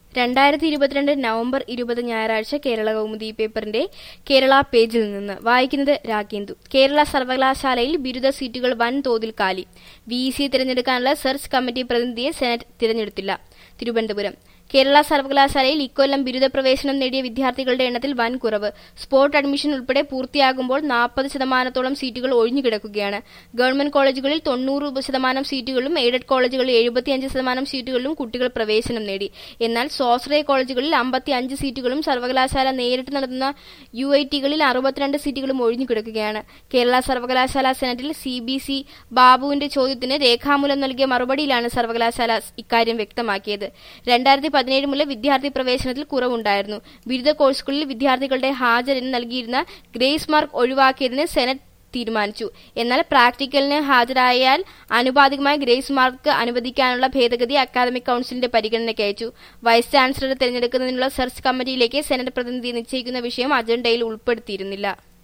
രണ്ടായിരത്തി ഇരുപത്തിരണ്ട് നവംബർ ഇരുപത് ഞായറാഴ്ച കേരള കൗമുദി പേപ്പറിന്റെ കേരള പേജിൽ നിന്ന് വായിക്കുന്നത് രാഗേന്ദു കേരള സർവകലാശാലയിൽ ബിരുദ സീറ്റുകൾ വൻതോതിൽ കാലി വി സി തിരഞ്ഞെടുക്കാനുള്ള സെർച്ച് കമ്മിറ്റി പ്രതിനിധിയെ സെനറ്റ് തിരഞ്ഞെടുത്തില്ല തിരുവനന്തപുരം കേരള സർവകലാശാലയിൽ ഇക്കൊല്ലം ബിരുദ പ്രവേശനം നേടിയ വിദ്യാർത്ഥികളുടെ എണ്ണത്തിൽ വൻ കുറവ് സ്പോട്ട് അഡ്മിഷൻ ഉൾപ്പെടെ പൂർത്തിയാകുമ്പോൾ നാൽപ്പത് ശതമാനത്തോളം സീറ്റുകൾ ഒഴിഞ്ഞുകിടക്കുകയാണ് ഗവൺമെന്റ് കോളേജുകളിൽ തൊണ്ണൂറ് ശതമാനം സീറ്റുകളിലും എയ്ഡഡ് കോളേജുകളിൽ എഴുപത്തിയഞ്ച് ശതമാനം സീറ്റുകളിലും കുട്ടികൾ പ്രവേശനം നേടി എന്നാൽ സ്വാശ്രയ കോളേജുകളിൽ അമ്പത്തി അഞ്ച് സീറ്റുകളും സർവകലാശാല നേരിട്ട് നടത്തുന്ന യു ഐ ടികളിൽ അറുപത്തിരണ്ട് സീറ്റുകളും ഒഴിഞ്ഞുകിടക്കുകയാണ് കേരള സർവകലാശാല സെനറ്റിൽ സി ബി സി ബാബുവിന്റെ ചോദ്യത്തിന് രേഖാമൂലം നൽകിയ മറുപടിയിലാണ് സർവകലാശാല ഇക്കാര്യം വ്യക്തമാക്കിയത് രണ്ടായിരത്തി പതിനേഴ് മുതൽ വിദ്യാർത്ഥി പ്രവേശനത്തിൽ കുറവുണ്ടായിരുന്നു ബിരുദ കോഴ്സുകളിൽ വിദ്യാർത്ഥികളുടെ ഹാജരിന് നൽകിയിരുന്ന ഗ്രേസ് മാർക്ക് ഒഴിവാക്കിയതിന് സെനറ്റ് തീരുമാനിച്ചു എന്നാൽ പ്രാക്ടിക്കലിന് ഹാജരായാൽ ആനുപാതികമായ ഗ്രേസ് മാർക്ക് അനുവദിക്കാനുള്ള ഭേദഗതി അക്കാദമിക് കൌൺസിലിന്റെ പരിഗണനയ്ക്ക് അയച്ചു വൈസ് ചാൻസലറെ തെരഞ്ഞെടുക്കുന്നതിനുള്ള സെർച്ച് കമ്മിറ്റിയിലേക്ക് സെനറ്റ് പ്രതിനിധി നിശ്ചയിക്കുന്ന വിഷയം അജണ്ടയിൽ ഉൾപ്പെടുത്തിയിരുന്നില്ല